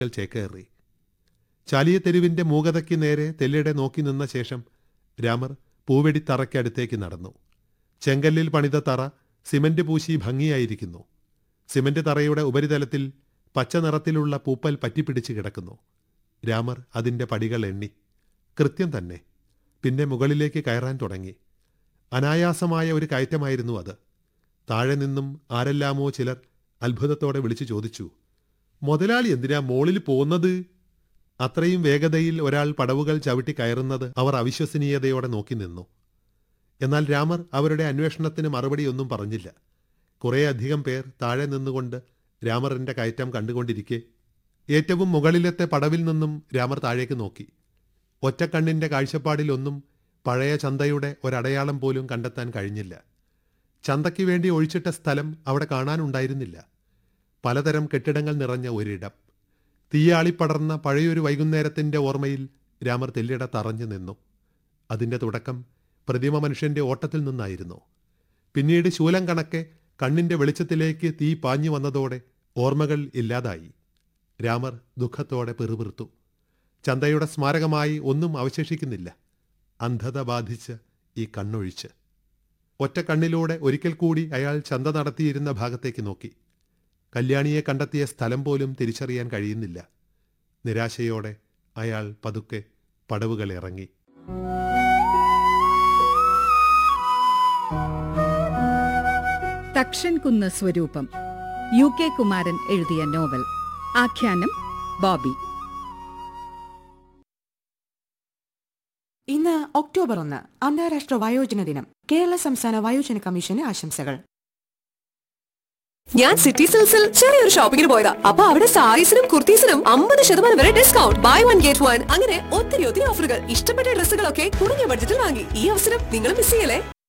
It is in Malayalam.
ചേക്കേറി ചാലിയ തെരുവിന്റെ മൂകതയ്ക്ക് നേരെ തെല്ലിടെ നോക്കി നിന്ന ശേഷം രാമർ പൂവെടിത്തറയ്ക്കടുത്തേക്ക് നടന്നു ചെങ്കല്ലിൽ പണിത തറ സിമന്റ് പൂശി ഭംഗിയായിരിക്കുന്നു സിമന്റ് തറയുടെ ഉപരിതലത്തിൽ പച്ച നിറത്തിലുള്ള പൂപ്പൽ പറ്റിപ്പിടിച്ച് കിടക്കുന്നു രാമർ അതിന്റെ പടികൾ എണ്ണി കൃത്യം തന്നെ പിന്നെ മുകളിലേക്ക് കയറാൻ തുടങ്ങി അനായാസമായ ഒരു കയറ്റമായിരുന്നു അത് താഴെ നിന്നും ആരെല്ലാമോ ചിലർ അത്ഭുതത്തോടെ വിളിച്ചു ചോദിച്ചു മുതലാളി എന്തിനാ മോളിൽ പോകുന്നത് അത്രയും വേഗതയിൽ ഒരാൾ പടവുകൾ ചവിട്ടി കയറുന്നത് അവർ അവിശ്വസനീയതയോടെ നോക്കി നിന്നു എന്നാൽ രാമർ അവരുടെ അന്വേഷണത്തിന് മറുപടിയൊന്നും പറഞ്ഞില്ല കുറേയധികം പേർ താഴെ നിന്നുകൊണ്ട് രാമറിന്റെ കയറ്റം കണ്ടുകൊണ്ടിരിക്കെ ഏറ്റവും മുകളിലത്തെ പടവിൽ നിന്നും രാമർ താഴേക്ക് നോക്കി ഒറ്റക്കണ്ണിന്റെ കാഴ്ചപ്പാടിലൊന്നും പഴയ ചന്തയുടെ ഒരടയാളം പോലും കണ്ടെത്താൻ കഴിഞ്ഞില്ല ചന്തയ്ക്ക് വേണ്ടി ഒഴിച്ചിട്ട സ്ഥലം അവിടെ കാണാനുണ്ടായിരുന്നില്ല പലതരം കെട്ടിടങ്ങൾ നിറഞ്ഞ ഒരിടം തീയാളിപ്പടർന്ന പഴയൊരു വൈകുന്നേരത്തിന്റെ ഓർമ്മയിൽ രാമർ തെല്ലിട തറഞ്ഞു നിന്നു അതിന്റെ തുടക്കം പ്രതിമ മനുഷ്യന്റെ ഓട്ടത്തിൽ നിന്നായിരുന്നു പിന്നീട് ശൂലം കണക്കെ കണ്ണിന്റെ വെളിച്ചത്തിലേക്ക് തീ പാഞ്ഞു വന്നതോടെ ഓർമ്മകൾ ഇല്ലാതായി രാമർ ദുഃഖത്തോടെ പിറുപിറുത്തു ചന്തയുടെ സ്മാരകമായി ഒന്നും അവശേഷിക്കുന്നില്ല അന്ധത ബാധിച്ച് ഈ കണ്ണൊഴിച്ച് ഒറ്റ കണ്ണിലൂടെ ഒരിക്കൽ കൂടി അയാൾ ചന്ത നടത്തിയിരുന്ന ഭാഗത്തേക്ക് നോക്കി കല്യാണിയെ കണ്ടെത്തിയ സ്ഥലം പോലും തിരിച്ചറിയാൻ കഴിയുന്നില്ല നിരാശയോടെ അയാൾ പതുക്കെ പടവുകൾ ഇറങ്ങി തക്ഷൻ സ്വരൂപം യു കെ കുമാരൻ എഴുതിയ നോവൽ ആഖ്യാനം ബോബി ഇന്ന് ഒക്ടോബർ ഒന്ന് അന്താരാഷ്ട്ര വയോജന ദിനം കേരള സംസ്ഥാന വയോജന കമ്മീഷന് ആശംസകൾ ഞാൻ സിറ്റി സിൽസിൽ ചെറിയൊരു ഷോപ്പിങ്ങിന് പോയതാ അപ്പൊ അവിടെ സാരീസിനും കുർത്തീസിനും അമ്പത് ശതമാനം വരെ discount buy one get one അങ്ങനെ ഒത്തിരി ഒത്തിരി ഓഫറുകൾ ഇഷ്ടപ്പെട്ട ഡ്രസ്സുകളൊക്കെ കുറഞ്ഞ ബഡ്ജറ്റിൽ വാങ്ങി ഈ അവസരം നിങ്ങൾ മിസ് ചെയ്യലേ